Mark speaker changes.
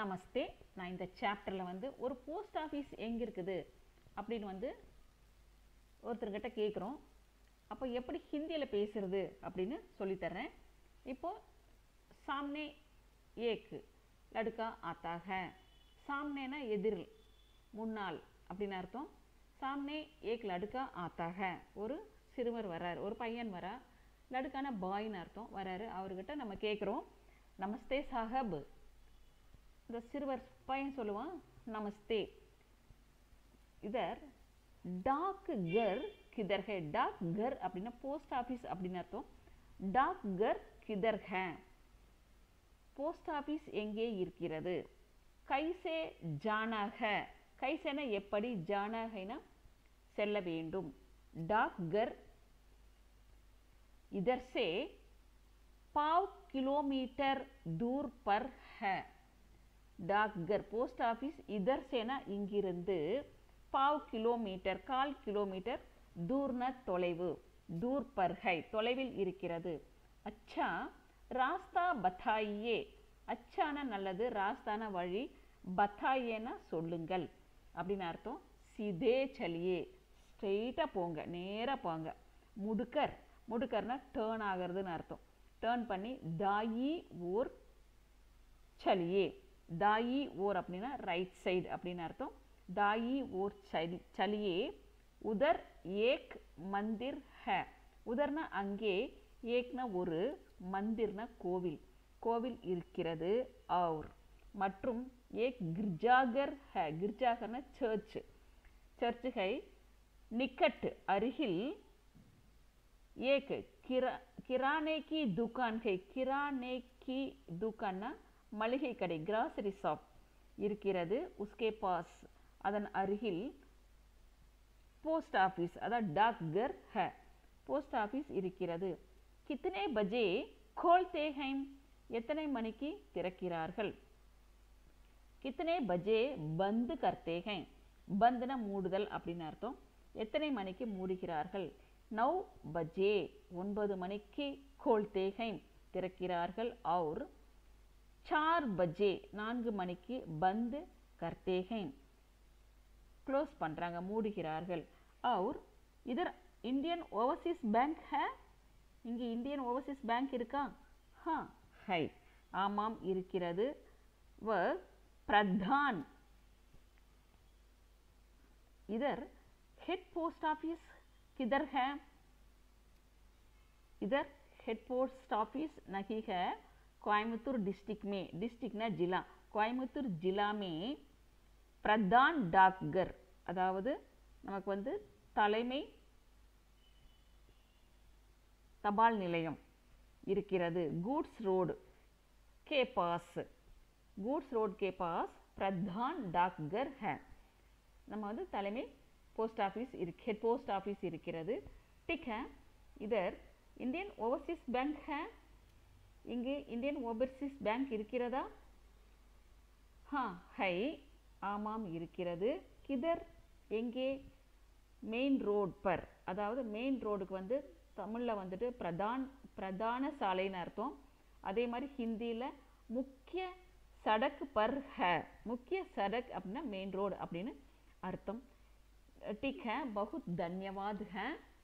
Speaker 1: நமஸ்தே நான் இந்த சாப்டரில் வந்து ஒரு போஸ்ட் ஆஃபீஸ் எங்கே இருக்குது அப்படின்னு வந்து ஒருத்தர்கிட்ட கேட்குறோம் அப்போ எப்படி ஹிந்தியில் பேசுறது அப்படின்னு சொல்லித்தர்றேன் இப்போ சாம்னே ஏக் லடுக்கா ஆத்தா ஹை சாம்னேனா எதிரில் முன்னால் அப்படின்னு அர்த்தம் சாம்னே ஏக் லடுக்கா ஆத்தா ஹை ஒரு சிறுவர் வரார் ஒரு பையன் வரா லடுக்கான பாய்னு அர்த்தம் வராரு அவர்கிட்ட நம்ம கேட்குறோம் நமஸ்தே சாஹப் இந்த சிறுவர் பையன் சொல்லுவான் நமஸ்தே இதர் டாக் கர் கிதர் ஹே டாக் கர் அப்படின்னா போஸ்ட் ஆஃபீஸ் அப்படின்னு அர்த்தம் டாக் கர் கிதர் ஹே போஸ்ட் ஆஃபீஸ் எங்கே இருக்கிறது கைசே ஜானாக கைசேனா எப்படி ஜானாகைனா செல்ல வேண்டும் டாக் கர் இதர் से पाव किलोमीटर दूर पर है டாக்கர் போஸ்ட் ஆஃபீஸ் இதர் சேனா இங்கிருந்து பாவ் கிலோமீட்டர் கால் கிலோமீட்டர் தூர்ன தொலைவு தூர் பர்ஹை தொலைவில் இருக்கிறது அச்சா ராஸ்தா பத்தாயே அச்சான நல்லது ராஸ்தான வழி பத்தாயேனா சொல்லுங்கள் அப்படின்னு அர்த்தம் சிதே சலியே ஸ்ட்ரெயிட்டாக போங்க நேராக போங்க முடுக்கர் முடுக்கர்னா டேர்ன் ஆகிறதுன்னு அர்த்தம் டேர்ன் பண்ணி தாயி ஓர் சலியே தாயி ஓர் அப்படின்னா ரைட் சைடு அப்படின்னு அர்த்தம் தாயி ஓர் சலி சலியே உதர் ஏக் மந்திர் ஹ உதர்னா அங்கே ஏக்னா ஒரு மந்திர்னா கோவில் கோவில் இருக்கிறது ஆர் மற்றும் ஏக் கிர்ஜாகர் ஹ கிர்ஜாகர்னா சர்ச் சர்ச்சுகை நிக்கட் அருகில் ஏக் கிரா கிரானே கி துக்கான் கை கிரானே கி துக்கான்னா மளிகை கடை கிராசரி ஷாப் இருக்கிறது உஸ்கே பாஸ் அதன் அருகில் போஸ்ட் ஆஃபீஸ் அதான் டாக்கர் ஹ போஸ்ட் ஆஃபீஸ் இருக்கிறது கித்தனை பஜே கோல்தே ஹைம் எத்தனை மணிக்கு திறக்கிறார்கள் கித்தனை பஜே பந்து கர்த்தே ஹை பந்துனா மூடுதல் அப்படின்னு அர்த்தம் எத்தனை மணிக்கு மூடுகிறார்கள் நவ் பஜே ஒன்பது மணிக்கு கோல்தே ஹைம் திறக்கிறார்கள் அவுர் சார் பஜே நான்கு மணிக்கு பந்து கர்த்தே ஹைம் க்ளோஸ் பண்ணுறாங்க மூடுகிறார்கள் அவுர் இதர் இந்தியன் ஓவர்சீஸ் பேங்க் ஹே இங்கே இந்தியன் ஓவர்சீஸ் பேங்க் இருக்கா ஹா ஹை ஆமாம் இருக்கிறது வ பிரதான் इधर हेड पोस्ट ऑफिस किधर है इधर हेड पोस्ट ऑफिस नहीं है कोयम्बतूर डिस्ट्रिक्ट में डिस्ट्रिक्ट ना जिला கோயம்புத்தூர் ஜிலா மே பிரதான் டாக்கர் அதாவது நமக்கு வந்து தலைமை தபால் நிலையம் இருக்கிறது கூட்ஸ் ரோடு கே பாஸ் கூட்ஸ் ரோடு கே பாஸ் பிரதான் டாக்கர் ஹே நம்ம வந்து தலைமை போஸ்ட் ஆஃபீஸ் இருக்கு ஹெட் போஸ்ட் ஆஃபீஸ் இருக்கிறது டிக் ஹே இதர் இந்தியன் ஓவர்சீஸ் பேங்க் ஹே இங்கே இந்தியன் ஓவர்சீஸ் பேங்க் இருக்கிறதா ஹா ஹை ஆமாம் இருக்கிறது கிதர் எங்கே மெயின் ரோட் பர் அதாவது மெயின் ரோடுக்கு வந்து தமிழில் வந்துட்டு பிரதான் பிரதான சாலைன்னு அர்த்தம் அதே மாதிரி ஹிந்தியில் முக்கிய சடக் பர் ஹ முக்கிய சடக் அப்படின்னா மெயின் ரோடு அப்படின்னு अर्थम ठीक है बहुत धन्यवाद है